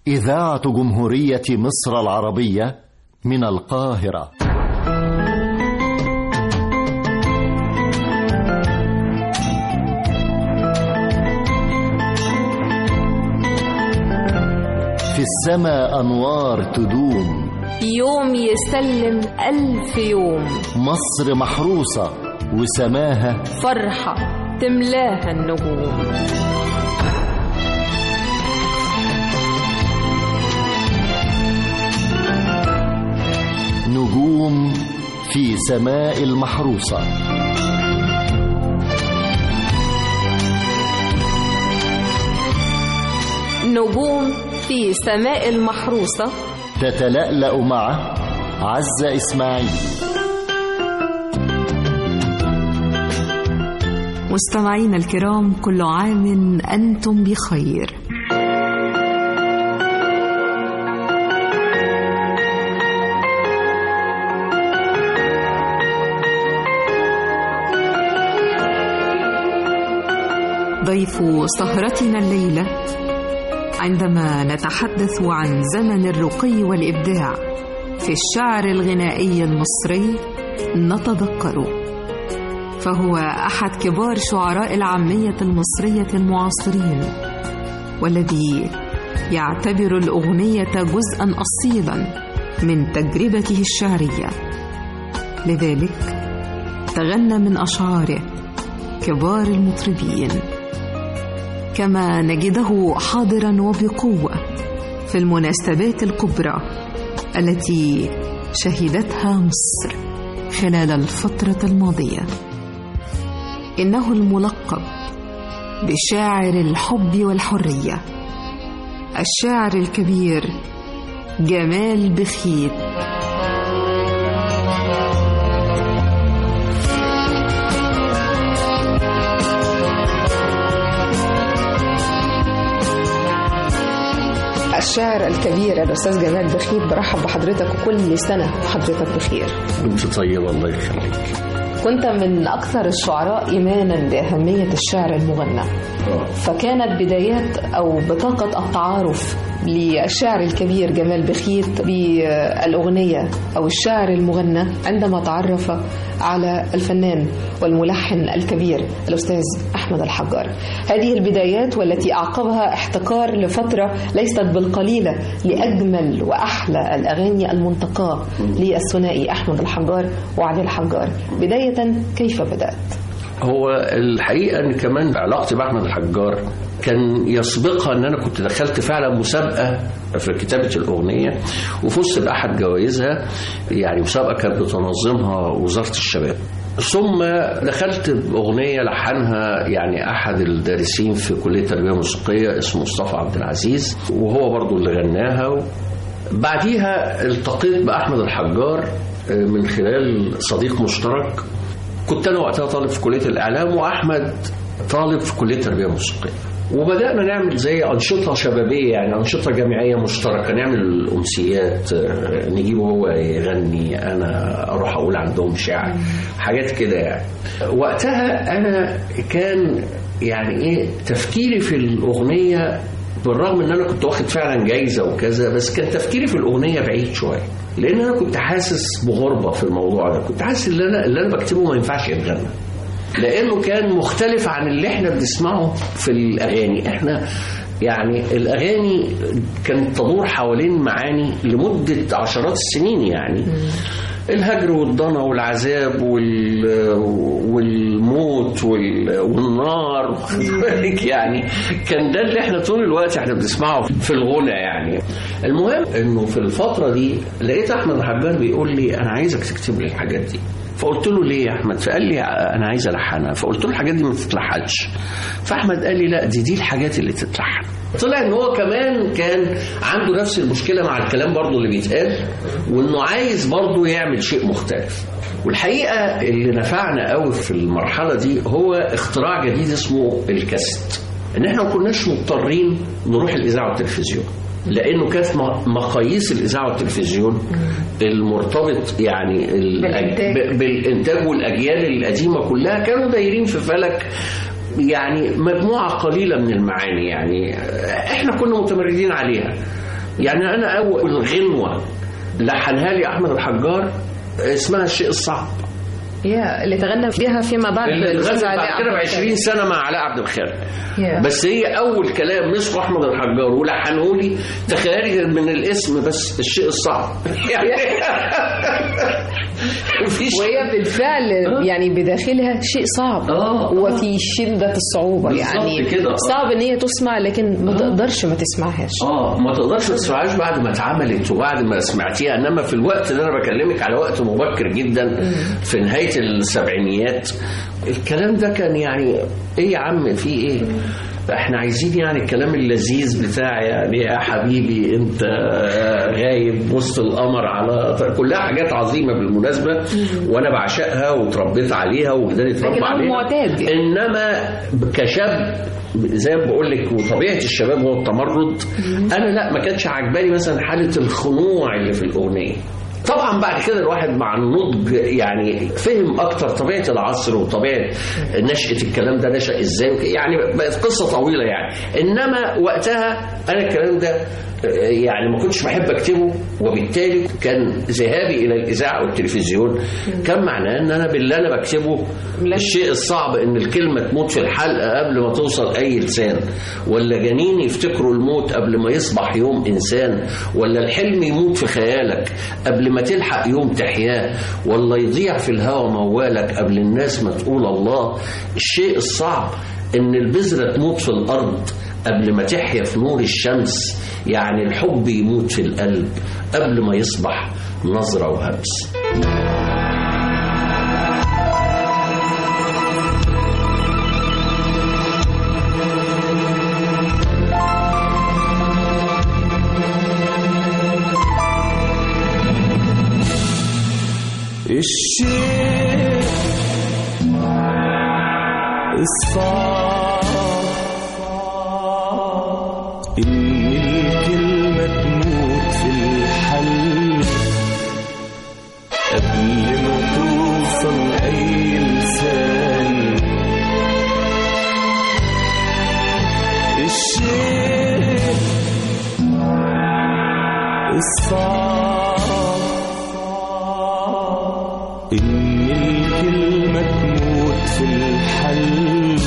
إذاعة جمهورية مصر العربية من القاهرة في السماء أنوار تدوم يوم يسلم ألف يوم مصر محروسة وسماها فرحة تملاها النجوم نجوم في سماء المحروسة نجوم في سماء المحروسة تتلألأ مع عزة إسماعيل مستمعينا الكرام كل عام أنتم بخير ضيف سهرتنا الليلة عندما نتحدث عن زمن الرقي والإبداع في الشعر الغنائي المصري نتذكره فهو أحد كبار شعراء العامية المصرية المعاصرين والذي يعتبر الأغنية جزءا أصيلا من تجربته الشعرية لذلك تغنى من أشعاره كبار المطربين كما نجده حاضرا وبقوة في المناسبات الكبرى التي شهدتها مصر خلال الفترة الماضية إنه الملقب بشاعر الحب والحرية الشاعر الكبير جمال بخيت الشاعر الكبير الأستاذ جمال بخيت برحب بحضرتك وكل سنة حضرتك بخير كنت طيبة الله يخليك كنت من أكثر الشعراء إيمانا بأهمية الشعر المغنى فكانت بدايات أو بطاقة التعارف للشاعر الكبير جمال بخيت بالأغنية أو الشعر المغنى عندما تعرف على الفنان والملحن الكبير الأستاذ أحمد الحجار هذه البدايات والتي أعقبها احتكار لفترة ليست بالقليلة لأجمل وأحلى الأغاني المنتقاة للثنائي أحمد الحجار وعلي الحجار بداية كيف بدأت؟ هو الحقيقة أن كمان علاقتي بأحمد الحجار كان يسبقها ان انا كنت دخلت فعلا مسابقه في كتابه الاغنيه وفزت باحد جوائزها يعني مسابقه كانت بتنظمها وزاره الشباب ثم دخلت باغنيه لحنها يعني احد الدارسين في كليه التربيه الموسيقيه اسمه مصطفى عبد العزيز وهو برضو اللي غناها بعديها التقيت باحمد الحجار من خلال صديق مشترك كنت انا وقتها طالب في كليه الاعلام واحمد طالب في كليه التربيه الموسيقيه وبدأنا نعمل زي أنشطة شبابية يعني أنشطة جماعية مشتركة نعمل أمسيات نجيبه هو يغني أنا أروح أقول عندهم شعر حاجات كده يعني وقتها أنا كان يعني إيه تفكيري في الأغنية بالرغم ان انا كنت واخد فعلا جايزه وكذا بس كان تفكيري في الاغنيه بعيد شويه لان انا كنت حاسس بغربه في الموضوع ده كنت حاسس ان انا اللي انا بكتبه ما ينفعش يتغنى لانه كان مختلف عن اللي احنا بنسمعه في الاغاني احنا يعني الاغاني كانت تدور حوالين معاني لمده عشرات السنين يعني الهجر والضنا والعذاب وال... والموت وال... والنار يعني كان ده اللي احنا طول الوقت احنا بنسمعه في الغنى يعني المهم انه في الفتره دي لقيت احمد الحجار بيقول لي انا عايزك تكتب لي الحاجات دي فقلت له ليه يا احمد فقال لي انا عايز الحنها فقلت له الحاجات دي ما تتلحنش فاحمد قال لي لا دي دي الحاجات اللي تتلحن طلع ان هو كمان كان عنده نفس المشكله مع الكلام برضه اللي بيتقال وانه عايز برضه يعمل شيء مختلف والحقيقه اللي نفعنا قوي في المرحله دي هو اختراع جديد اسمه الكاسيت ان احنا ما كناش مضطرين نروح الاذاعه والتلفزيون لانه كانت مقاييس الاذاعه والتلفزيون المرتبط يعني بالإنتاج. بالانتاج والاجيال القديمه كلها كانوا دايرين في فلك يعني مجموعه قليله من المعاني يعني احنا كنا متمردين عليها يعني انا اول غنوه لحنها لي احمد الحجار اسمها الشيء الصعب يا اللي تغنى بها فيما بعد اللي الأستاذ اتغنت علاء بعد كده ب عبد 20 سنه مع علاء عبد الخالق يا. بس هي اول كلام مسكه احمد الحجار ولحنه لي تخيلي من الاسم بس الشيء الصعب يعني مفيش وهي بالفعل يعني بداخلها شيء صعب آه، آه. وفي شدة الصعوبة بالظبط يعني كده، آه. صعب ان هي تسمع لكن ما تقدرش ما تسمعهاش اه ما تقدرش ما تسمعهاش بعد ما اتعملت وبعد ما سمعتيها انما في الوقت اللي انا بكلمك على وقت مبكر جدا في نهايه السبعينيات الكلام ده كان يعني ايه يا عم في ايه احنا عايزين يعني الكلام اللذيذ بتاع يعني يا حبيبي انت غايب وسط القمر على كلها حاجات عظيمه بالمناسبه وانا بعشقها وتربيت عليها وجداني اتربى لكن أمر عليها معتاد يعني. انما كشاب زي ما بقول لك وطبيعه الشباب هو التمرد انا لا ما كانتش عجباني مثلا حاله الخنوع اللي في الاغنيه طبعا بعد كده الواحد مع النضج يعني فهم اكتر طبيعه العصر وطبيعه نشاه الكلام ده نشا ازاي وك- يعني بقت قصه طويله يعني انما وقتها انا الكلام ده آه، يعني ما كنتش بحب اكتبه وبالتالي كان ذهابي الى الاذاعه والتلفزيون كان معناه ان انا باللي انا بكتبه الشيء الصعب ان الكلمه تموت في الحلقه قبل ما توصل اي لسان ولا جنين يفتكروا الموت قبل ما يصبح يوم انسان ولا الحلم يموت في خيالك قبل ما تلحق يوم تحياه ولا يضيع في الهوى موالك قبل الناس ما تقول الله الشيء الصعب ان البذره تموت في الارض قبل ما تحيا في نور الشمس يعني الحب يموت في القلب قبل ما يصبح نظره وهمس الشيء الصعب إن الكلمة تموت في الحل قبل ما توصل أي لسان الشيء الصعب إن الكلمة تموت في الحل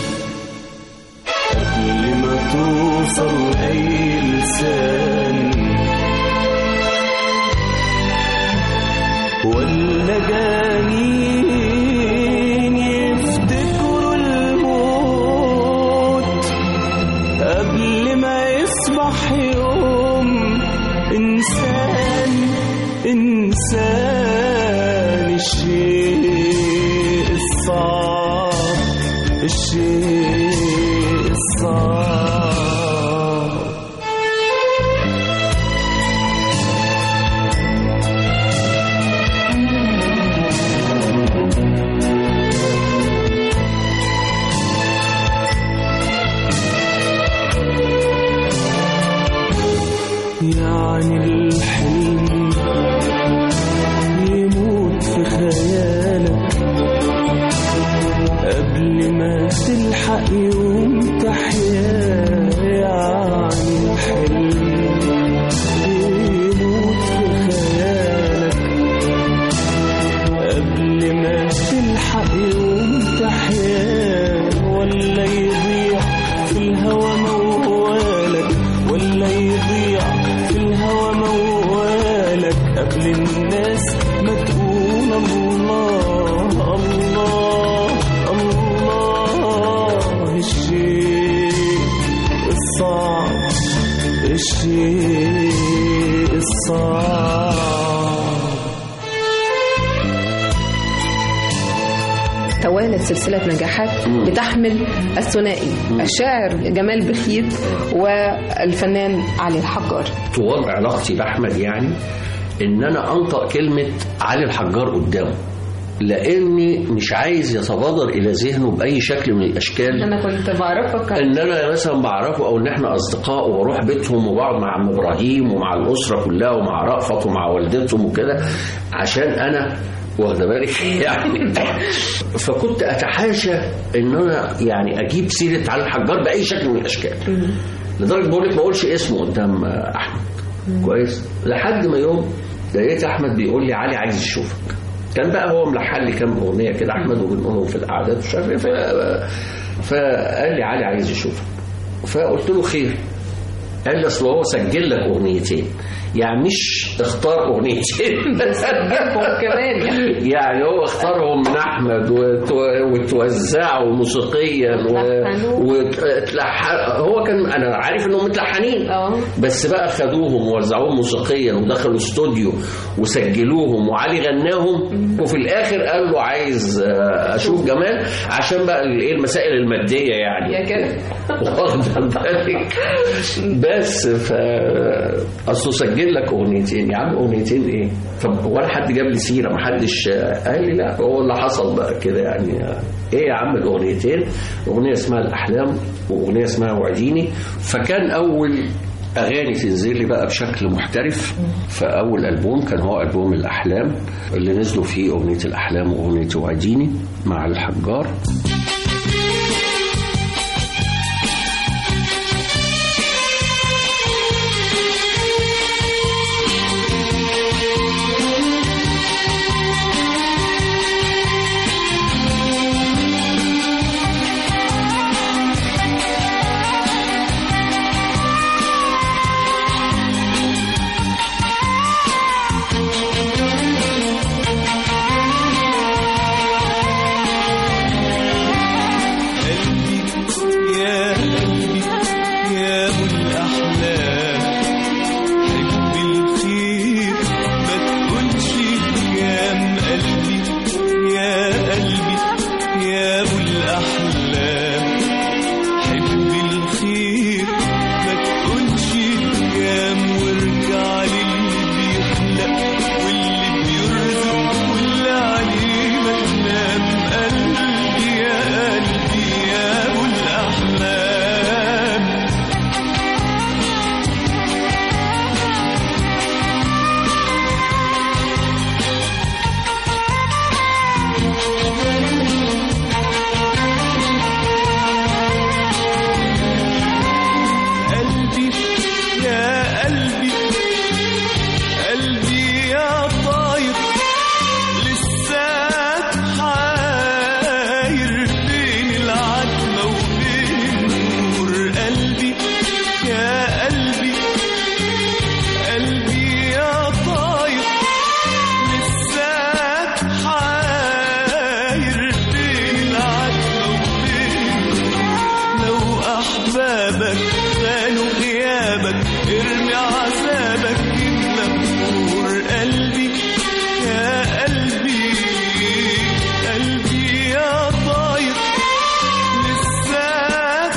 قبل ما توصل أي لسان ولا جانين يفتكروا الموت قبل ما يصبح يوم إنسان إنسان الشيء الصعب الشيء الصعب يعني الحلم يموت في خيالك قبل ما تلحق يوم تحيا يعني الحلم يموت في خيالك قبل ما تلحق يوم تحيا ولا يضيع في الهوى موالك ولا يضيع في الهوى موالك قبل الناس ما تقول الله الله الله الشيء الصعب الشيء الصعب توالت سلسلة نجاحات بتحمل الثنائي الشاعر جمال بخيت والفنان علي الحجار طوال علاقتي باحمد يعني ان انا انطق كلمه علي الحجار قدامه لاني مش عايز يتبادر الى ذهنه باي شكل من الاشكال انا كنت بعرفك ان انا مثلا بعرفه او ان احنا اصدقاء واروح بيتهم وبقعد مع عم ابراهيم ومع الاسره كلها ومع رأفت ومع والدتهم وكده عشان انا واخده بالك يعني فكنت اتحاشى ان انا يعني اجيب سيره علي الحجار باي شكل من الاشكال لدرجه بقول لك ما اقولش اسمه قدام احمد كويس لحد ما يوم لقيت احمد بيقول لي علي عايز يشوفك كان بقى هو ملحن لي كام اغنيه كده احمد وبنقولهم في القعدات مش عارف ايه ف- فقال لي علي عايز يشوفك فقلت له خير قال لي اصل هو سجل لك اغنيتين يعني مش اختار اغنيتين سجلهم كمان يعني. يعني هو اختارهم من احمد وتو- وتوزعوا موسيقيا لحنوه. وتلحن هو كان انا عارف انهم متلحنين اه بس بقى خدوهم ووزعوهم موسيقيا ودخلوا استوديو وسجلوهم وعلي غناهم وفي الاخر قال له عايز آه، اشوف جمال عشان بقى الايه المسائل الماديه يعني يا كده واخد بالك بس ف اصله سجل لك اغنيتين يا عم اغنيتين ايه؟ طب ولا حد جاب لي سيره ما حدش قال لي لا هو اللي حصل بقى كده يعني ايه يا عم الاغنيتين؟ اغنيه اسمها الاحلام واغنيه اسمها وعديني فكان اول اغاني تنزل لي بقى بشكل محترف فاول البوم كان هو البوم الاحلام اللي نزلوا فيه اغنيه الاحلام واغنيه وعديني مع الحجار قلبي يا قلبي يا ابو الاحلام حب الخير ما تقولش كام قلبي يا قلبي يا ابو الاحلام حب الخير ما تقولش كام وارجع للي بيخلق واللي بيرزق واللي عليه ما تنام قلبي يا قلبي يا ابو الاحلام قلبي يا قلبي قلبي يا طاير لساك حاير بين العتمة وبين النور قلبي يا قلبي قلبي يا طاير لساك حاير بين العتمة وبين لو أحبابك خانوا غيابك ارمي عذابك يملى نور قلبي يا قلبي قلبي يا طاير لساك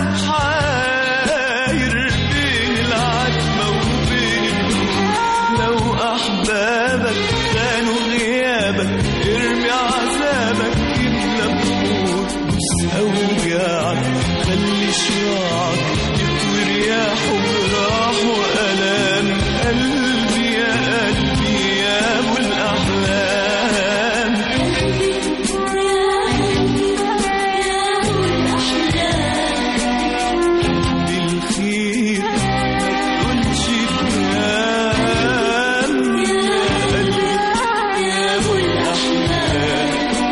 حاير بين العتمة وبين النور لو أحبابك خانوا غيابك ارمي عذابك يملى نور بس أوجاعك خلي شراعك يطوي رياح وجراح وألام قلبي يا قلبي يا أبو الأحلام بالخير ما تقولش كلام يا قلبي يا أبو الأحلام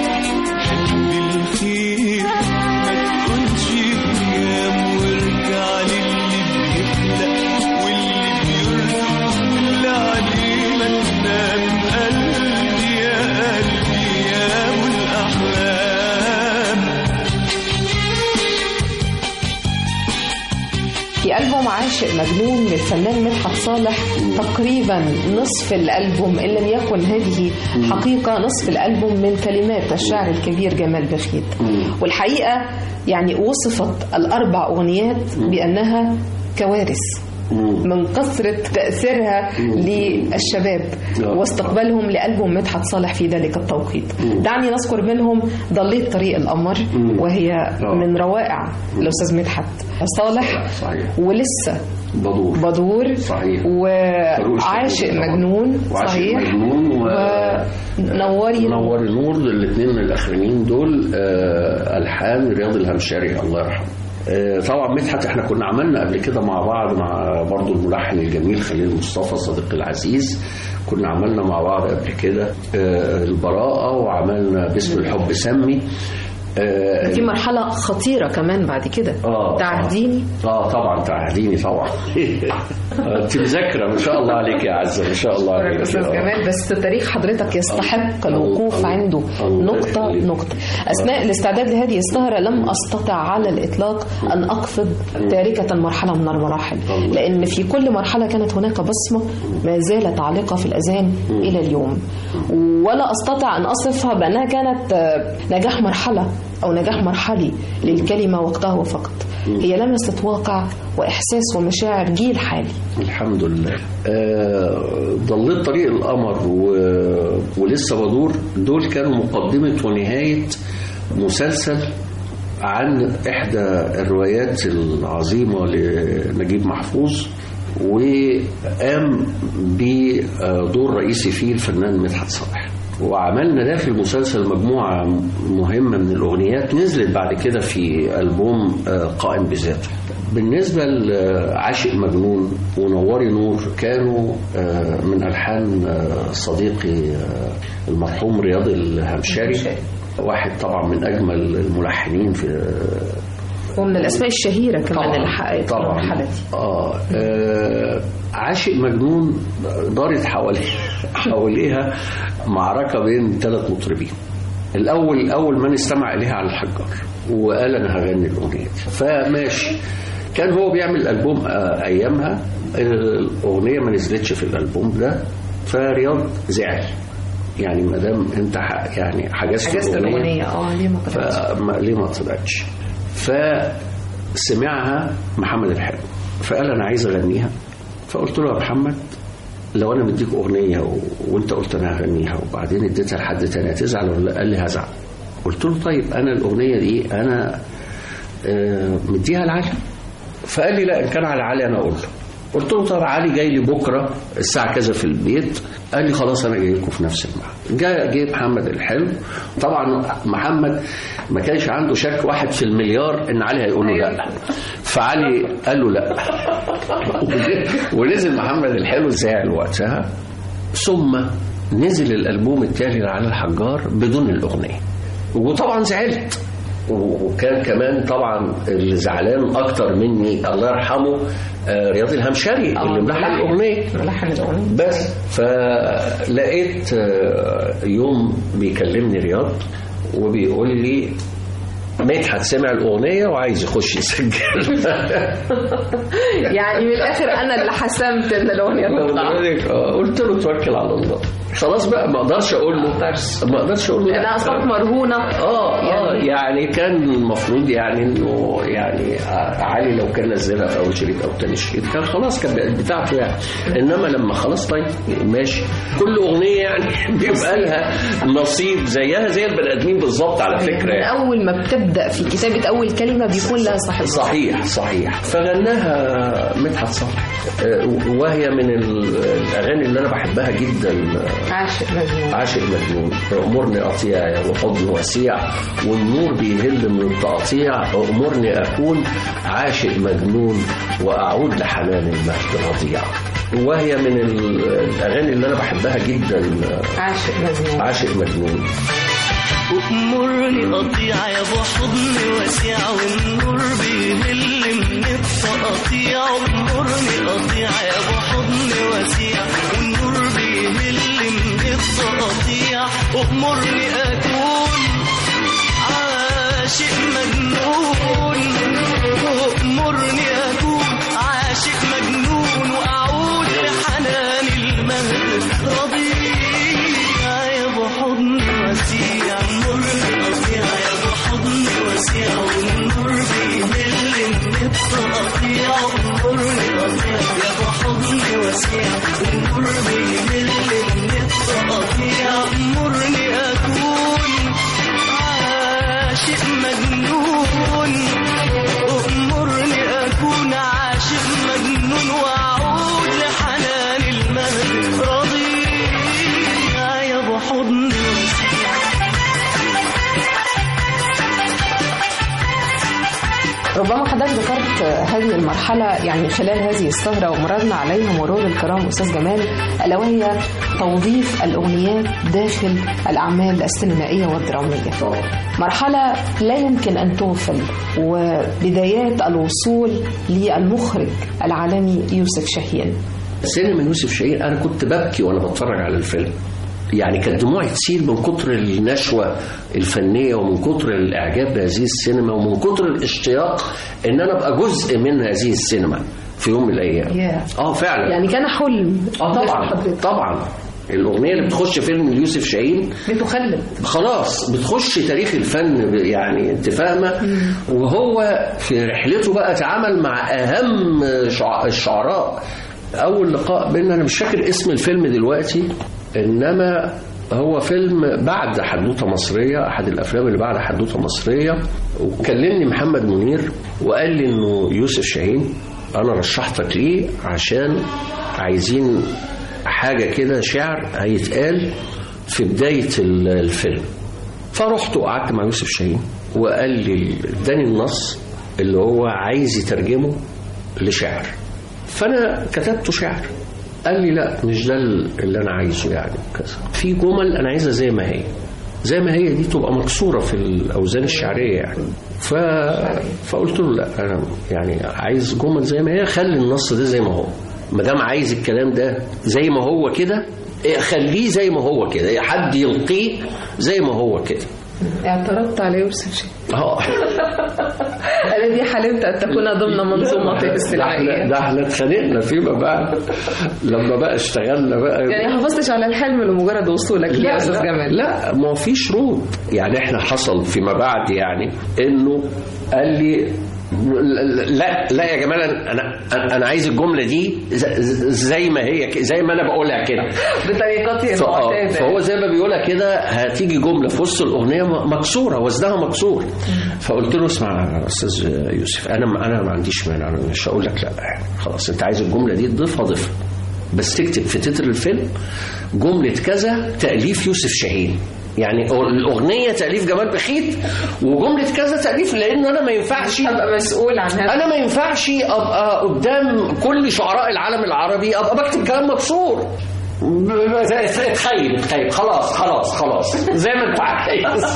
بالخير ما تقولش كلام وارجع للي بيخلق واللي بيرزق واللي عليه ما تنام قلبي يا قلبي يا أبو الأحلام في ألبوم عاشق مجنون للفنان مدحت صالح تقريبا نصف الألبوم إن لم يكن هذه حقيقة نصف الألبوم من كلمات الشاعر الكبير جمال بخيت والحقيقة يعني وصفت الأربع أغنيات بأنها كوارث من كثرة تأثيرها للشباب آه. واستقبالهم لألبوم مدحت صالح في ذلك التوقيت دعني نذكر منهم ضليت طريق القمر وهي آه. من روائع الأستاذ مدحت صالح صحيح ولسه بدور بدور صحيح. وعاشق مجنون وعاشق صحيح مجنون و... ونوري نور النور الاثنين الاخرين دول آه الحان رياض الهمشري الله يرحمه آه، طبعا مدحت احنا كنا عملنا قبل كده مع بعض مع برضو الملحن الجميل خليل مصطفى صديقي العزيز كنا عملنا مع بعض قبل كده آه، البراءة وعملنا باسم الحب سمي آه، في مرحلة خطيرة كمان بعد كده اه تعهديني اه طبعا تعهديني طبعا انت مذاكره ما شاء الله عليك يا عزه ما شاء الله عليك أستاذ آه. جمال بس تاريخ حضرتك يستحق الوقوف الله- عنده الله نقطة يخليك. نقطة أثناء الاستعداد لهذه السهرة لم أستطع على الإطلاق أن أقصد تاركة مرحلة من المراحل الله. لأن في كل مرحلة كانت هناك بصمة ما زالت عالقة في الأذهان إلى اليوم ولا أستطيع أن أصفها بأنها كانت آه، نجاح مرحلة أو نجاح مرحلي للكلمة وقتها وفقط هي لمست واقع وإحساس ومشاعر جيل حالي الحمد لله آه، ضليت طريق القمر و... ولسه بدور دول كانوا مقدمة ونهاية مسلسل عن إحدى الروايات العظيمة لنجيب محفوظ وقام بدور رئيسي فيه الفنان مدحت صالح وعملنا ده في المسلسل مجموعة مهمة من الأغنيات نزلت بعد كده في ألبوم آه، قائم بذاته بالنسبة لعاشق مجنون ونوري نور كانوا آه، من ألحان آه، صديقي آه، المرحوم رياض الهمشاري واحد طبعا من أجمل الملحنين في ومن الأسماء الشهيرة كمان اللي حققت طبعا المرحلة دي آه, آه عاشق مجنون دارت حوالي حواليها معركة بين ثلاث مطربين الأول أول من استمع إليها على الحجار وقال أنا هغني الأغنية دي. فماشي كان هو بيعمل ألبوم آه أيامها الأغنية ما نزلتش في الألبوم ده فرياض زعل يعني ما دام انت ح- يعني حجزت حجزت الأغنية الأغنية اه ليه ما طلعتش فما ليه ما طلعتش فسمعها محمد الحلو فقال انا عايز اغنيها فقلت له يا محمد لو انا مديك اغنيه و... وانت قلت انا هغنيها وبعدين اديتها لحد تاني هتزعل ولا لا؟ قال لي هزعل قلت له طيب انا الاغنيه دي انا آه، مديها لعلي فقال لي لا ان كان على علي انا اقول له قلت له طب علي جاي لي بكره الساعه كذا في البيت قال لي خلاص انا جاي لكم في نفس الميعاد جاء جه محمد الحلو طبعا محمد ما كانش عنده شك واحد في المليار ان علي هيقول له لا فعلي قال له لا ونزل محمد الحلو زعل وقتها ثم نزل الالبوم التالي لعلي الحجار بدون الاغنيه وطبعا زعلت وكان كمان طبعا اللي زعلان اكتر مني الله يرحمه آه، رياض الهمشري اللي ملحن الاغنيه ملحن الأغنية بس فلقيت آه، يوم بيكلمني رياض وبيقول لي مدحت سمع الاغنيه وعايز يخش يسجل يعني من الآخر أنا اللي حسمت إن الأغنية تطلع آه، قلت له توكل على الله خلاص بقى ما اقدرش اقول له ما اقدرش اقول له لا. لأنها أصوات مرهونة اه اه يعني- يعني كان المفروض يعني انه يعني علي لو كان نزلها في اول شريط او تاني شريط كان خلاص كان بقت بتاعته يعني انما لما خلاص طيب ماشي كل اغنيه يعني بيبقى لها نصيب زيها زي البني ادمين بالظبط على فكره من يعني. أول ما بتبدأ في كتابة أول كلمة بيكون لها صاحب صحيح صحيح فغناها مدحت صالح آه، وهي من ال- الاغاني اللي انا بحبها جدا آه، عاشق مجنون عاشق مجنون أمرني أطيع وحضن وسيع والنور بيهل من التقطيع أمرني أكون عاشق مجنون وأعود لحنان المجد رضيع وهي من ال- الأغاني اللي أنا بحبها جدا عاشق مجنون عاشق مجنون أمرني قطيع يا ابو حضن وسيع والنور بيهل من التقطيع أمرني قطيع يا ابو حضن وسيع والنور بيهل من التقطيع أمرني أكون عاشق مجنون أمرني أكون عاشق مجنون وأعود لحنان المهد رضيع يا ابو حضن وسيع مرني قطيع يا ابو حضن وسيع والنور بيهل من التقطيع مرني قطيع يا ابو حضن وسيع والنور بيهل من التقطيع مرني اكون عاشق مجنون أمرني أكون عاشق مجنون وأعود لحنان المهد رضيع يا أبو حضن وسيع ربما حضرتك هذه المرحلة يعني خلال هذه السهرة ومررنا عليها مرور الكرام أستاذ جمال ألا وهي توظيف الأغنيات داخل الأعمال السينمائية والدرامية مرحلة لا يمكن أن تغفل وبدايات الوصول للمخرج العالمي يوسف شاهين سينما يوسف شاهين انا كنت ببكي وانا بتفرج على الفيلم يعني كانت دموعي تسيل من كتر النشوة الفنية ومن كتر الإعجاب بهذه السينما ومن كتر الاشتياق إن أنا أبقى جزء من هذه السينما في يوم من الأيام Yeah. اه فعلا يعني كان حلم اه طبعا طبعا الأغنية اللي بتخش فيلم يوسف شاهين بتخلد خلاص بتخش تاريخ الفن ب- يعني انت فاهمه وهو في رحلته بقى اتعامل مع اهم شع- الشعراء اول لقاء بيننا انا مش فاكر اسم الفيلم دلوقتي انما هو فيلم بعد حدوته مصريه احد الافلام اللي بعد حدوته مصريه وكلمني محمد منير وقال لي انه يوسف شاهين انا رشحتك ليه عشان عايزين حاجه كده شعر هيتقال في بدايه ال- الفيلم فرحت وقعدت مع يوسف شاهين وقال لي اداني النص اللي هو عايز يترجمه لشعر فانا كتبته شعر قال لي لا مش ده اللي انا عايزه يعني كذا في جمل انا عايزها زي ما هي زي ما هي دي تبقى مكسوره في الاوزان الشعريه يعني ف... فقلت له لا انا يعني عايز جمل زي ما هي خلي النص ده زي ما هو ما دام عايز الكلام ده زي ما هو كده إيه، خليه زي ما هو كده حد يلقيه زي ما هو كده اعترضت على يوسف شاهين اه الذي حلمت أن تكون ضمن منظومته ده احنا السينمائية ده احنا اتخانقنا فيما بعد لما بقى اشتغلنا بقى يعني حافظتش على الحلم لمجرد وصولك ليه يا أستاذ جمال لا ما في شروط يعني احنا حصل فيما بعد يعني انه قال لي لا لا يا جمال انا انا انا عايز الجمله دي ز- زي ما هي ك- زي ما انا بقولها كده بطريقته ف- آه، المعتادة فهو زي ما بيقولها كده هتيجي جمله في وسط الاغنيه م- مكسوره وزنها مكسور فقلت له اسمع يا استاذ يوسف انا انا ما عنديش مانع أنا مش هقول لك لا يعني خلاص انت عايز الجمله دي تضيفها ضيفها بس تكتب في تتر الفيلم جمله كذا تاليف يوسف شاهين يعني الاغنيه تاليف جمال بخيت وجمله كذا تاليف لان انا ما ينفعش أبقى مسؤول عن هذا انا ما ينفعش ابقى قدام كل شعراء العالم العربي ابقى بكتب كلام مكسور اتخيل اتخيل خلاص خلاص خلاص زي ما انت عايز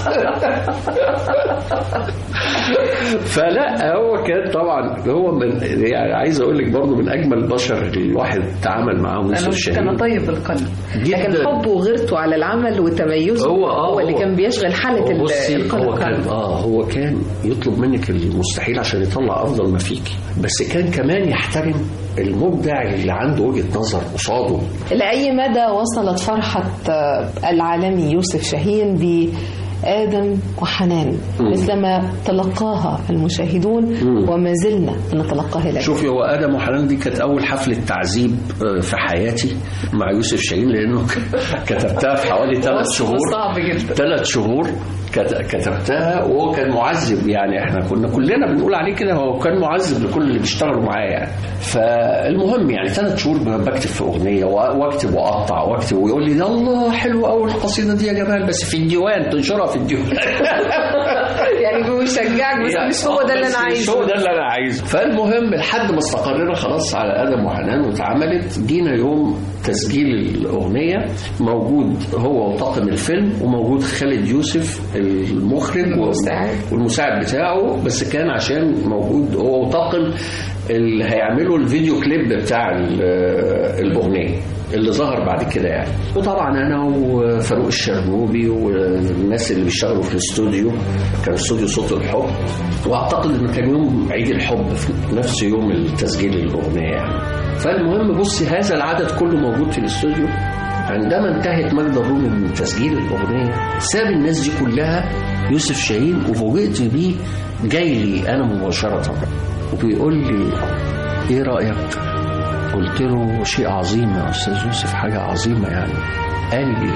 فلا هو كان طبعا هو من يعني عايز اقول لك برضه من اجمل البشر اللي الواحد تعامل معاهم أنا يوسف كان شاهين طيب القلب جداً. لكن حبه وغيرته على العمل وتميزه هو آه هو اللي هو- كان بيشغل حالة هو ال- بصي القلب هو كان كان اه هو كان يطلب منك المستحيل عشان يطلع افضل ما فيك بس كان كمان يحترم المبدع اللي عنده وجهه نظر قصاده لأي مدى وصلت فرحة آه، العالمي يوسف شاهين بآدم وحنان مثلما تلقاها المشاهدون وما زلنا نتلقاها لك شوفي هو ادم وحنان دي كانت اول حفله تعذيب آه، في حياتي مع يوسف شاهين لانه كتبتها في حوالي ثلاث وصف شهور صعب جدا. ثلاث شهور كت- كتبتها وهو كان معذب يعني احنا كنا كلنا بنقول عليه كده هو كان معذب لكل اللي بيشتغلوا معاه يعني فالمهم يعني ثلاث شهور بكتب في اغنيه وأ- واكتب واقطع واكتب ويقول لي ده الله حلو قوي القصيده دي يا جمال بس في الديوان تنشرها في الديوان يعني بيشجعك بس مش هو ده اللي بس أنا مش عايزه هو ده اللي انا عايزه فالمهم لحد ما استقرينا خلاص على ادم وحنان واتعملت جينا يوم تسجيل الاغنيه موجود هو وطاقم الفيلم وموجود خالد يوسف المخرج المساعد. والمساعد بتاعه بس كان عشان موجود هو وطاقم اللي هيعملوا الفيديو كليب بتاع ال- الاغنيه اللي ظهر بعد كده يعني وطبعا انا وفاروق الشرنوبي والناس اللي بيشتغلوا في الاستوديو كان استوديو صوت الحب واعتقد انه كان يوم عيد الحب في نفس يوم التسجيل الاغنيه يعني فالمهم بصي هذا العدد كله موجود في الاستوديو عندما انتهت ماجدة الرومي من تسجيل الأغنية ساب الناس دي كلها يوسف شاهين وفوجئت بيه جاي لي أنا مباشرة وبيقول لي إيه رأيك؟ قلت له شيء عظيم يا أستاذ يوسف حاجة عظيمة يعني قال لي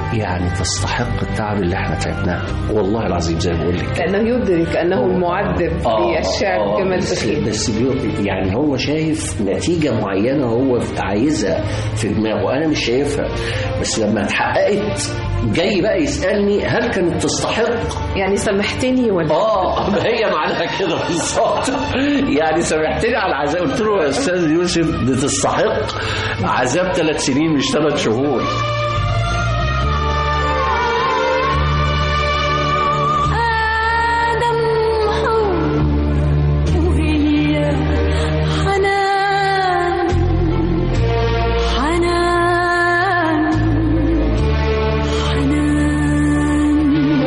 يعني تستحق التعب اللي احنا تعبناه والله العظيم زي ما بقول لك كأنه يدرك أنه المعذب في الشعر آه، جمال بس, بخيت بس بيو- يعني هو شايف نتيجة معينة هو عايزها في دماغه أنا مش شايفها بس لما اتحققت جاي بقى يسألني هل كانت تستحق يعني سامحتني ولا اه ما هي معناها كده بالظبط يعني سامحتني على العذاب قلت له يا استاذ يوسف دي تستحق عذاب ثلاث سنين مش ثلاث شهور آدم حب وهي حنان حنان حنان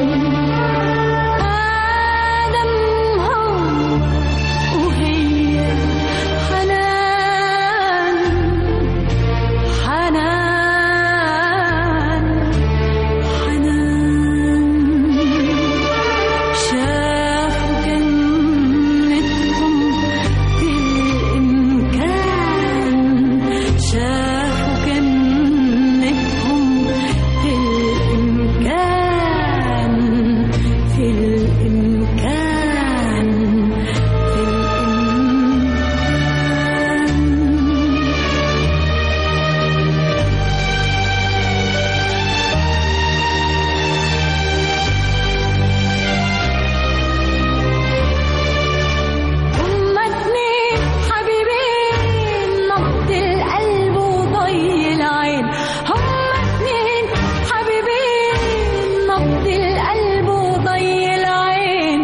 آدم حب وهي حنان حنان حنان شافوا جنتهم بالإمكان شافوا جنتهم بالإمكان في الإمكان في الإمكان هما اتنين حبيبين نبض القلب وضي العين هما اتنين حبيبين نبض القلب وضي العين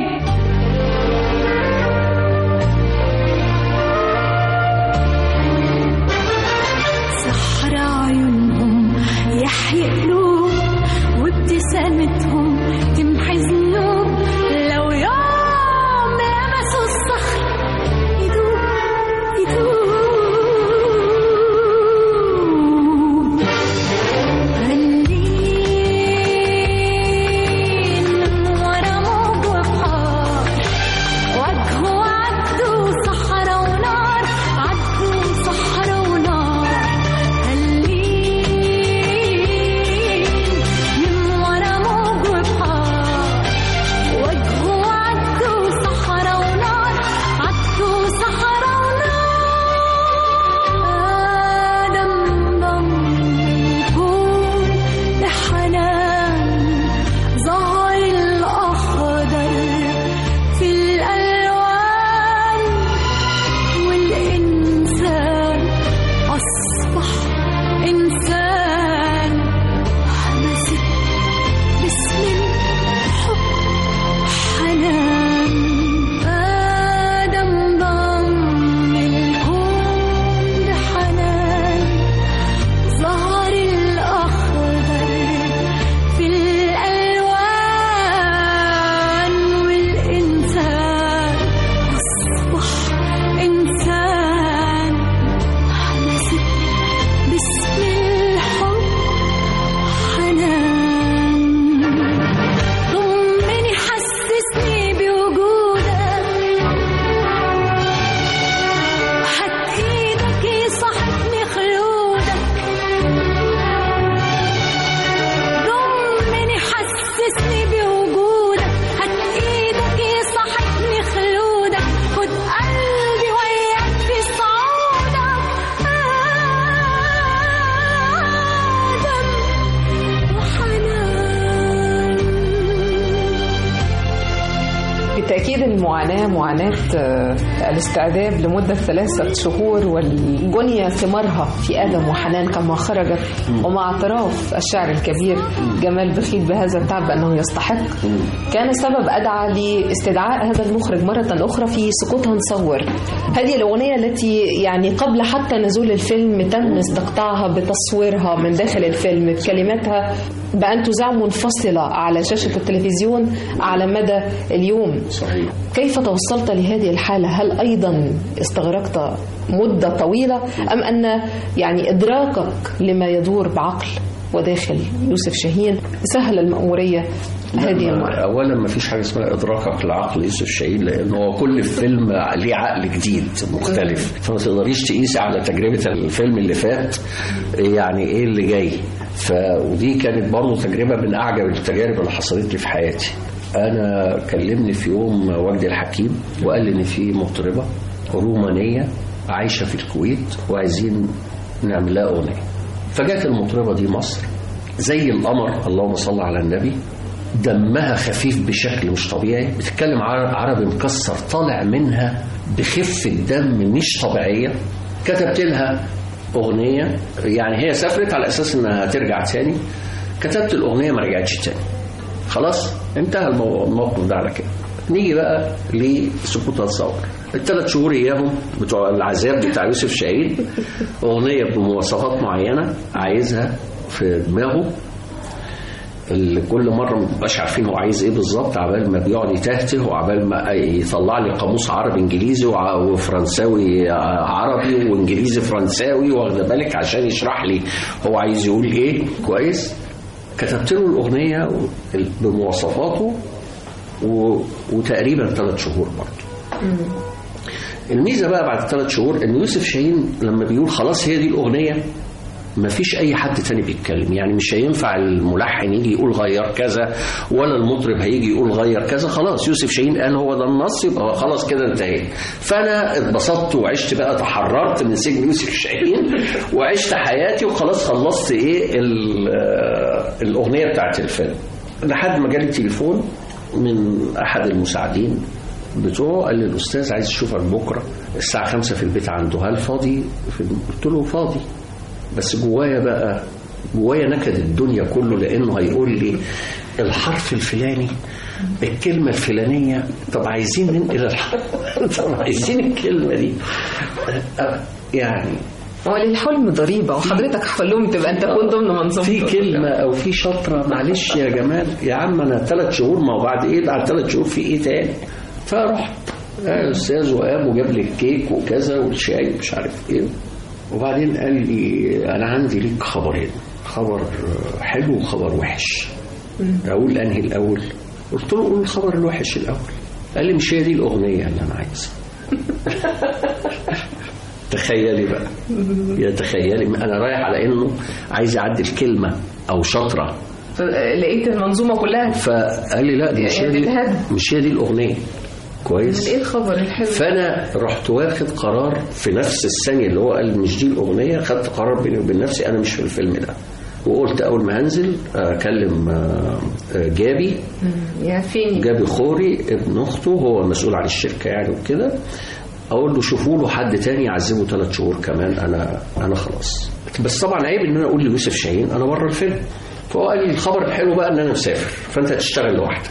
سحر عيونهم يحيي قلوب وابتسامتهم تمحي ذنوب لو يوم لمسوا الصخر يدوب يدوب غلين ورا موج وبحار وجهه عدوا صحرا ونار عدوا صحرا ونار هلين من ورا موج وبحار وجهه عدوا صحرا ونار عدوا صحرا ونار آدم ضم الكون بحنان ظهر الأخضر في الألوان والإنسان أصبح إنسان همست باسم الحب حنان آدم ضم الكون بحنان ظهر الأخضر في الألوان والإنسان أصبح إنسان همست باسم الحب حنان ضمني حسسني بوجودك هات ايدك يصحبني خلودك ضمني حسسني بوجودك هات ايدك يصحبني خلودك خد قلبي وياك في صعودك آدم وحنان بالتأكيد المعاناة معاناة آه، الاستعداد لمدة ثلاثة شهور والجنية ثمارها في آدم وحنان كما خرجت ومع اعتراف الشاعر الكبير جمال بخيت بهذا التعب أنه يستحق كان سبب أدعى لاستدعاء هذا المخرج مرة أخرى في سقوطها نصور هذه الأغنية التي يعني قبل حتى نزول الفيلم تم استقطاعها بتصويرها من داخل الفيلم بكلماتها بأن تذاع منفصلة على شاشة التلفزيون على مدى اليوم صحيح كيف توصلت لهذه الحالة هل أيضا استغرقت مدة طويلة أم أن يعني إدراكك لما يدور بعقل وداخل يوسف شاهين سهل المأمورية هذه لما- المرة اولا ما فيش حاجه اسمها ادراكك لعقل يوسف شاهين لان هو كل فيلم ليه عقل جديد مختلف فما تقدريش تقيسي على تجربه الفيلم اللي فات يعني ايه اللي جاي ف ودي كانت برضه تجربه من اعجب التجارب اللي حصلت لي في حياتي انا كلمني في يوم وجدي الحكيم وقال لي ان في مطربه رومانيه عايشه في الكويت وعايزين نعمل لها اغنيه فجت المطربه دي مصر زي القمر اللهم صل على النبي دمها خفيف بشكل مش طبيعي بتتكلم عر- عربي مكسر طالع منها بخفة دم مش طبيعية كتبت لها أغنية يعني هي سافرت على أساس إنها هترجع تاني كتبت الأغنية ما رجعتش تاني خلاص انتهى المو- الموقف ده على كده نيجي بقى لسقوط الثور الثلاث شهور اياهم بتوع العذاب بتاع يوسف شاهين اغنيه بمواصفات معينه عايزها في دماغه اللي كل مره ما بنبقاش عارفين هو عايز ايه بالظبط عبال ما بيقعد يتهته وعبال ما يطلع لي قاموس عربي انجليزي وع- وفرنساوي عربي وانجليزي فرنساوي واخده بالك عشان يشرح لي هو عايز يقول ايه كويس كتبت له الاغنيه بمواصفاته و... وتقريبا ثلاث شهور برضه الميزه بقى بعد ثلاث شهور ان يوسف شاهين لما بيقول خلاص هي دي الاغنيه ما فيش اي حد تاني بيتكلم يعني مش هينفع الملحن يجي يقول غير كذا ولا المطرب هيجي يقول غير كذا خلاص يوسف شاهين قال هو ده النص يبقى خلاص كده انتهينا فانا اتبسطت وعشت بقى تحررت من سجن يوسف شاهين وعشت حياتي وخلاص خلصت ايه ال- آه، الاغنيه بتاعت الفيلم لحد ما جالي تليفون من احد المساعدين بتوعه قال لي الاستاذ عايز اشوفك بكره الساعه 5 في البيت عنده هل فاضي في- قلت له فاضي بس جوايا بقى جوايا نكد الدنيا كله لانه هيقول لي الحرف الفلاني الكلمه الفلانيه طب عايزين ننقل الحرف طب عايزين الكلمه دي أه، يعني هو للحلم ضريبة وحضرتك حلمت تبقى أنت كنت ضمن منظومة في كلمة أو في شطرة معلش يا جمال يا عم أنا ثلاث شهور ما هو بعد إيه بعد ثلاث شهور في إيه تاني فرحت آه، الأستاذ وقام وجاب لي الكيك وكذا والشاي ومش عارف إيه وبعدين قال لي أنا عندي ليك خبرين خبر آه، حلو وخبر وحش أقول أنهي الأول قلت له قول الخبر الوحش الأول قال لي مش هي دي الأغنية اللي أنا عايزها تخيلي بقى يا تخيلي انا رايح على انه عايز يعدل كلمه او شطره لقيت المنظومة كلها فقال لي لا دي مش هي دي بتتهد. مش هي دي الاغنيه كويس ايه الخبر الحلو فانا رحت واخد قرار في نفس الثانيه اللي هو قال مش دي الاغنيه خدت قرار بيني وبين نفسي انا مش في الفيلم ده وقلت اول ما هنزل اكلم آه، آه، جابي يا فيني جابي خوري ابن اخته هو المسؤول عن الشركه يعني وكده اقول له شوفوا له حد تاني يعذبه ثلاث شهور كمان انا انا خلاص بس طبعا عيب ان انا اقول ليوسف شاهين انا بره الفيلم فهو قال لي الخبر الحلو بقى ان انا مسافر فانت هتشتغل لوحدك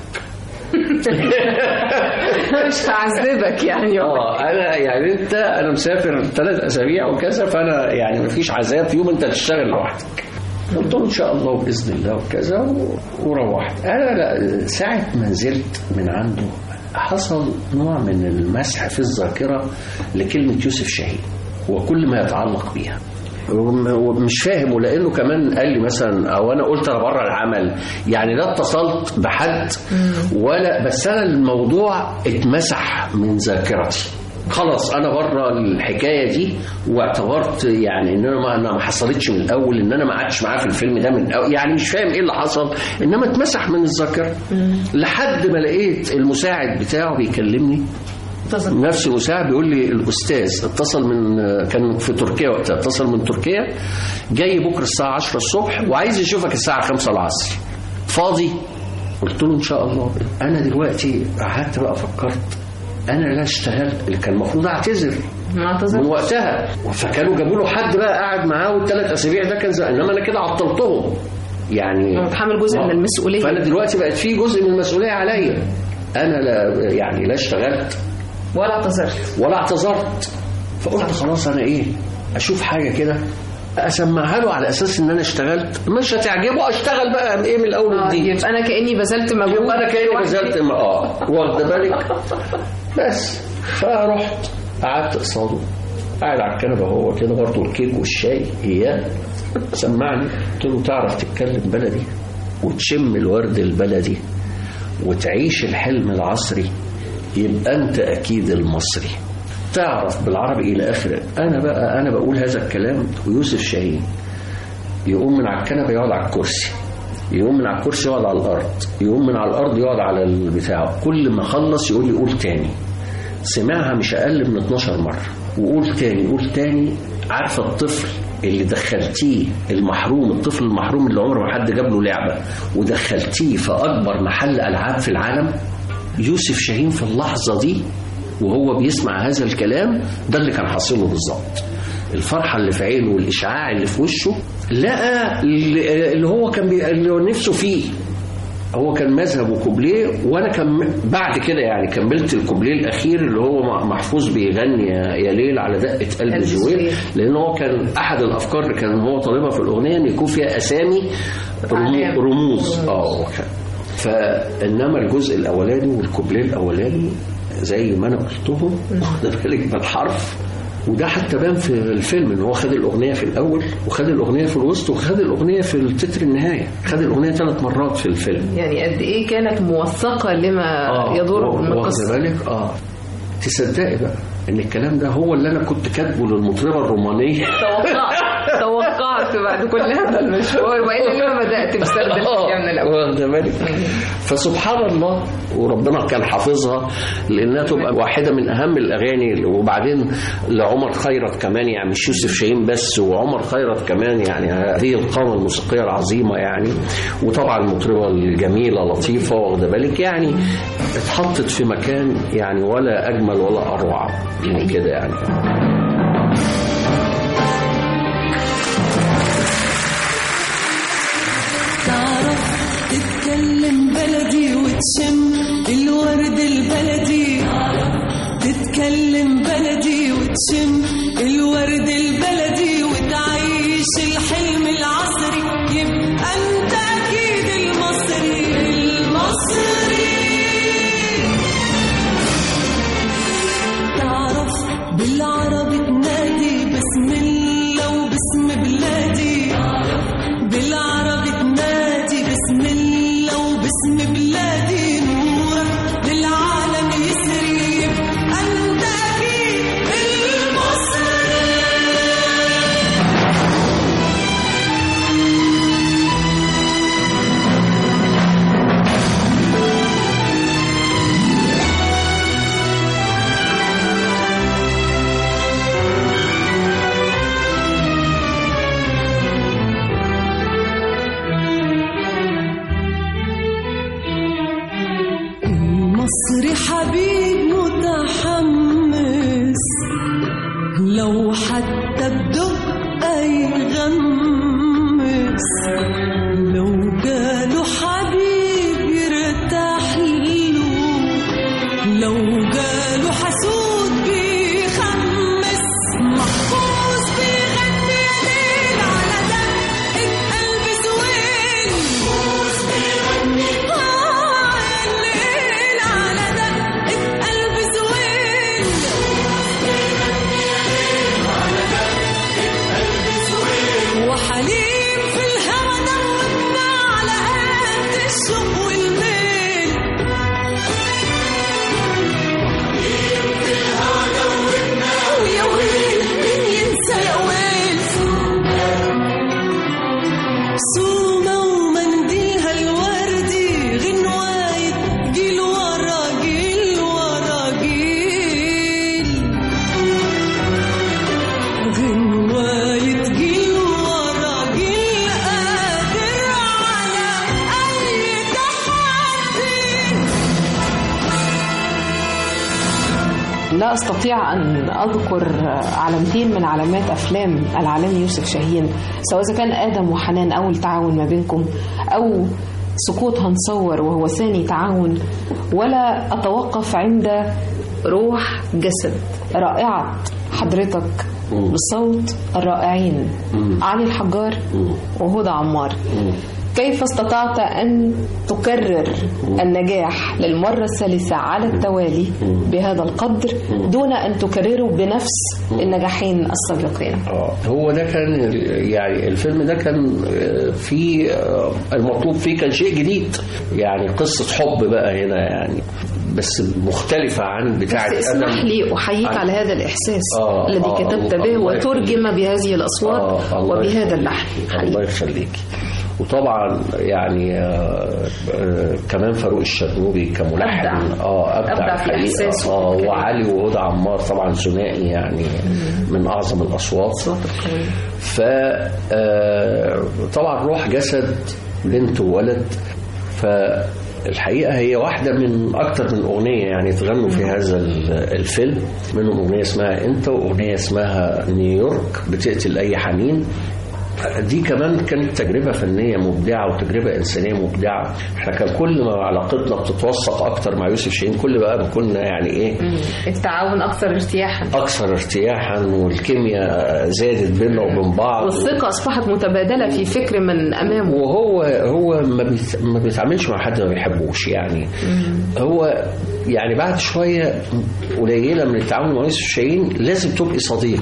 مش هعذبك يعني اه انا يعني انت انا مسافر ثلاث اسابيع وكذا فانا يعني مفيش عذاب في يوم انت هتشتغل لوحدك قلت له ان شاء الله باذن الله وكذا و- وروحت انا لا ساعه ما نزلت من عنده حصل نوع من المسح في الذاكره لكلمه يوسف شاهين وكل ما يتعلق بيها وم- ومش فاهم ولانه كمان قال لي مثلا او انا قلت انا بره العمل يعني لا اتصلت بحد ولا بس انا الموضوع اتمسح من ذاكرتي خلاص انا بره الحكايه دي واعتبرت يعني ان انا ما, أنا ما حصلتش من الاول ان انا ما قعدتش معاه في الفيلم ده من الأول يعني مش فاهم ايه اللي حصل انما اتمسح من الذاكره لحد ما لقيت المساعد بتاعه بيكلمني نفس المساعد بيقول لي الاستاذ اتصل من كان في تركيا وقتها اتصل من تركيا جاي بكره الساعه 10 الصبح وعايز يشوفك الساعه 5 العصر فاضي قلت له ان شاء الله انا دلوقتي قعدت بقى فكرت انا لا اشتغلت اللي كان المفروض اعتذر ما اعتذرت من وقتها فكانوا جابوا له حد بقى قاعد معاه والثلاث اسابيع ده كان زي انما انا كده عطلتهم يعني هو متحمل جزء من المسؤولية. فانا دلوقتي بقت في جزء من المسؤوليه عليا انا لا يعني لا اشتغلت ولا اعتذرت ولا اعتذرت فقلت خلاص انا ايه اشوف حاجه كده اسمعها له على اساس ان انا اشتغلت مش هتعجبه اشتغل بقى ايه من الاول آه، وجديد يبقى انا كاني بذلت مجهود يبقى انا كاني بذلت م- اه واخد بالك بس فرحت قعدت قصاده قاعد على الكنبه هو كده برضه الكيك والشاي اياه سمعني قلت له تعرف تتكلم بلدي وتشم الورد البلدي وتعيش الحلم العصري يبقى انت اكيد المصري تعرف بالعربي الى اخره انا بقى انا بقول هذا الكلام ويوسف شاهين يقوم من على الكنبه يقعد على الكرسي يقوم من على الكرسي يقعد على الارض يقوم من على الارض يقعد على البتاع كل ما خلص يقول لي قول تاني سمعها مش اقل من 12 مره وقول تاني قول تاني عارفه الطفل اللي دخلتيه المحروم الطفل المحروم اللي عمره ما حد جاب له لعبه ودخلتيه في اكبر محل العاب في العالم يوسف شاهين في اللحظه دي وهو بيسمع هذا الكلام ده اللي كان حاصله بالظبط الفرحه اللي في عينه والاشعاع اللي في وشه لقى اللي اللي هو كان بي... اللي هو نفسه فيه هو كان مذهب كوبليه وانا كم بعد كده يعني كملت الكوبليه الاخير اللي هو محفوظ بيغني يا يا ليل على دقه قلب زويل لان هو كان احد الافكار اللي كان هو طالبها في الاغنيه ان يكون فيها اسامي رمو- رموز اه وكان. فانما الجزء الاولاني والكوبليه الاولاني زي ما انا قلتهم واخد بالك بالحرف وده حتى بان في الفيلم ان هو خد الاغنيه في الاول وخد الاغنيه في الوسط وخد الاغنيه في التتر النهايه خد الاغنيه ثلاث مرات في الفيلم يعني قد ايه كانت موثقه لما يدور من واخد القصه بالك اه تصدقي بقى ان الكلام ده هو اللي انا كنت كاتبه للمطربه الرومانيه توقعت توقعت بعد كل هذا المشوار والا لما بدات بسرد الحكايه من الاول واخد بالك فسبحان الله وربنا كان حافظها لانها تبقى واحده من اهم الاغاني وبعدين لعمر خيرت كمان يعني مش يوسف شاهين بس وعمر خيرت كمان يعني هذه القامه الموسيقيه العظيمه يعني وطبعا المطربه الجميله لطيفه واخده بالك يعني اتحطت في مكان يعني ولا اجمل ولا اروع من كده يعني تعرف تتكلم بلدي وتشم الورد البلدي تتكلم بلدي وتشم الورد البلدي وتعيش الحلم العصري يبقى انت اكيد المصري المصري تعرف بالعربي تنادي بسم الله وباسم بلادي بالعربي تنادي بسم الله وباسم بلادي نورك للعالم يسري يبقى انت اكيد المصري المصري حبيب متحمس لو حتى بدقة يغمس لو جاله حبيب يرتاح له لو جاله حسود بيخمس محفوظ بيغني يا ليل على دقة قلب زويل محفوظ بيغني آه يا ليل على دقة قلب زويل وحليم في الهوى دوبنا على قد الشوق والميل ويا ويل مين ينسى يا ويل سومة ومنديلها الوردي غنواية جيل ورا جيل ورا جيل غنواية جيل ورا جيل قادر على أي تحدي لا استطيع ان اذكر علامتين من علامات افلام العالمي يوسف شاهين سواء اذا كان ادم وحنان اول تعاون ما بينكم او سقوط هنصور وهو ثاني تعاون ولا اتوقف عند روح جسد رائعه حضرتك بالصوت الرائعين علي الحجار وهدى عمار كيف استطعت أن تكرر النجاح للمرة الثالثة على التوالي بهذا القدر دون أن تكرره بنفس النجاحين السابقين اه هو ده كان يعني الفيلم ده كان آه، فيه آه، المطلوب فيه كان شيء جديد يعني قصة حب بقى هنا يعني بس مختلفة عن بتاعة بس اسمح أدم. لي أحييك عن- على هذا الإحساس آه، الذي آه، كتبت الله- به الله وترجم بهذه الأصوات آه، الله وبهذا يخليك. اللحن الله حقيقي. يخليك وطبعا يعني آه آه كمان فاروق الشرنوبي كملحن أبدع. اه ابدع, أبدع في الحقيقة. إحساسه اه وفي وعلي وهدى عمار طبعا ثنائي يعني من اعظم الاصوات ف آه، طبعا روح جسد بنت وولد فالحقيقة هي واحدة من أكتر من أغنية يعني تغنوا في هذا ال- الفيلم منهم أغنية اسمها أنت وأغنية اسمها نيويورك بتقتل أي حنين دي كمان كانت تجربة فنية مبدعة وتجربة إنسانية مبدعة احنا كان كل ما علاقتنا بتتوثق أكتر مع يوسف شاهين كل بقى ما كنا يعني إيه التعاون أكثر ارتياحا أكثر ارتياحا والكيمياء زادت بيننا وبين بعض والثقة أصبحت متبادلة في فكر من أمامه وهو هو ما بيت- ما بيتعاملش مع حد ما بيحبوش يعني هو يعني بعد شويه قليله من التعامل مع يوسف شاهين لازم تبقي صديق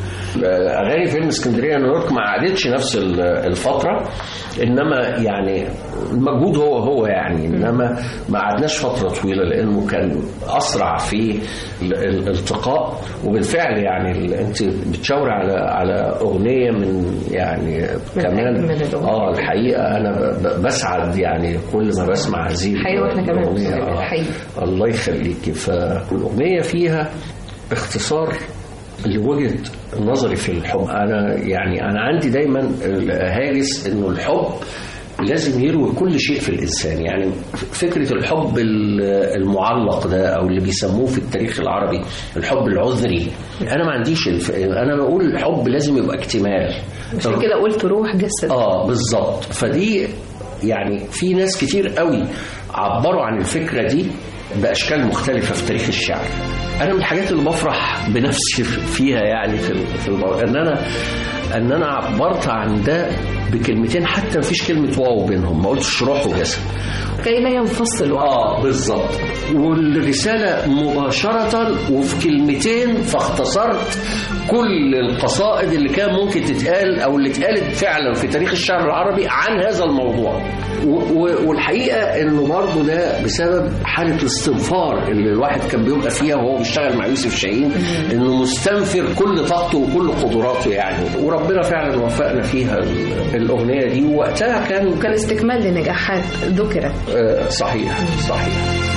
اغاني فيلم اسكندريه نيويورك ما عادتش نفس ال- الفتره انما يعني المجهود هو هو يعني انما ما قعدناش فتره طويله لانه كان اسرع في ال- الالتقاء وبالفعل يعني ال- انت بتشاوري على على اغنيه من يعني كمان أجمل الأغنيات. اه الحقيقه انا ب- ب- بسعد يعني كل ما بسمع هذه الحقيقة وإحنا كمان الأغنية. بنسعد آه. الحقيقة. الله يخليكي فالاغنيه فيها اختصار لوجهه نظري في الحب انا يعني انا عندي دايما هاجس انه الحب لازم يروي كل شيء في الانسان يعني فكره الحب ال- المعلق ده او اللي بيسموه في التاريخ العربي الحب العذري انا ما عنديش الف... انا بقول الحب لازم يبقى اكتمال عشان كده قلت روح جسد اه بالظبط فدي يعني في ناس كتير قوي عبروا عن الفكره دي باشكال مختلفه في تاريخ الشعر انا من الحاجات اللي بفرح بنفسي فيها يعني في ال- في الموضوع ان انا ان انا عبرت عن ده بكلمتين حتى مفيش كلمه واو بينهم ما قلتش روح وجسد كي لا ينفصل وقت اه بالظبط والرساله مباشره وفي كلمتين فاختصرت كل القصائد اللي كان ممكن تتقال او اللي اتقالت فعلا في تاريخ الشعر العربي عن هذا الموضوع و- و- والحقيقه انه برضه ده بسبب حاله الاستنفار اللي الواحد كان بيبقى فيها وهو بيشتغل مع يوسف شاهين انه مستنفر كل طاقته وكل قدراته يعني وربنا فعلا وفقنا فيها ال- الاغنيه دي ووقتها كان كان استكمال لنجاحات ذكرت آه، صحيح صحيح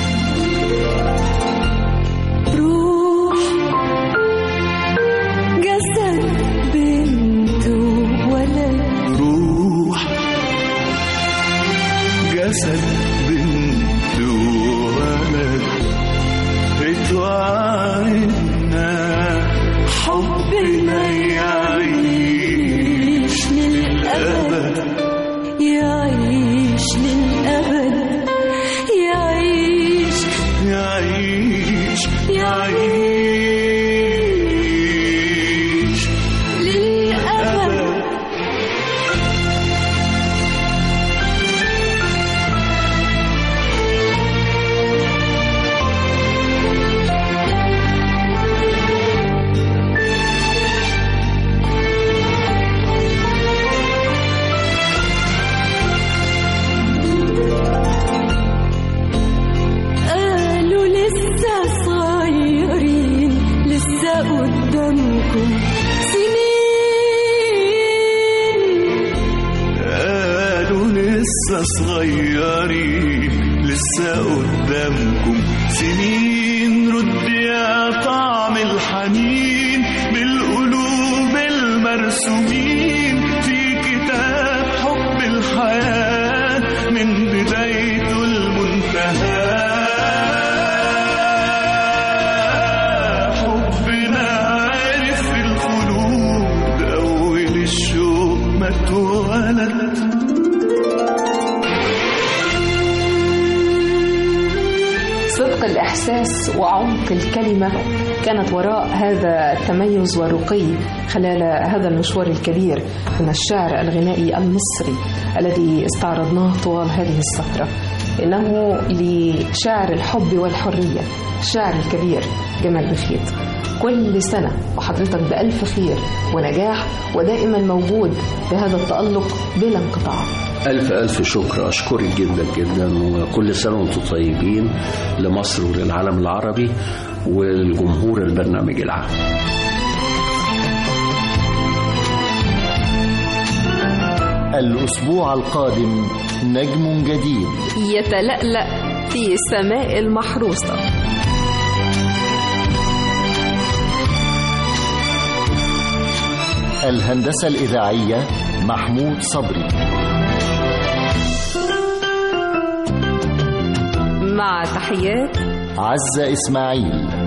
روح جسد بنت وولد روح جسد بنت وولد اتوعدنا حبنا يعيش للأبد يعيش للأبد يعيش يعيش يعيش للأبد قالوا لسه صغيرين لسه قدامكم سنين قالوا لسه صغيرين لسه قدامكم سنين رد يا طعم الحنين بالقلوب المرسومين في كتاب حب الحياة من بدايته المنتهى حبنا عارف الخلود أول الشوق ما اتولد صدق الإحساس إحساس وعمق الكلمة كانت وراء هذا التميز والرقي خلال هذا المشوار الكبير من الشعر الغنائي المصري الذي استعرضناه طوال هذه السفرة إنه لشاعر الحب والحرية الشاعر الكبير جمال بخيت كل سنة وحضرتك بألف خير ونجاح ودائما موجود بهذا التألق بلا انقطاع ألف ألف شكر أشكرك جدا جدا وكل سنة وأنتم طيبين لمصر وللعالم العربي والجمهور البرنامج العام الأسبوع القادم نجم جديد يتلألأ في سماء المحروسة الهندسة الإذاعية محمود صبري مع تحيات عزة إسماعيل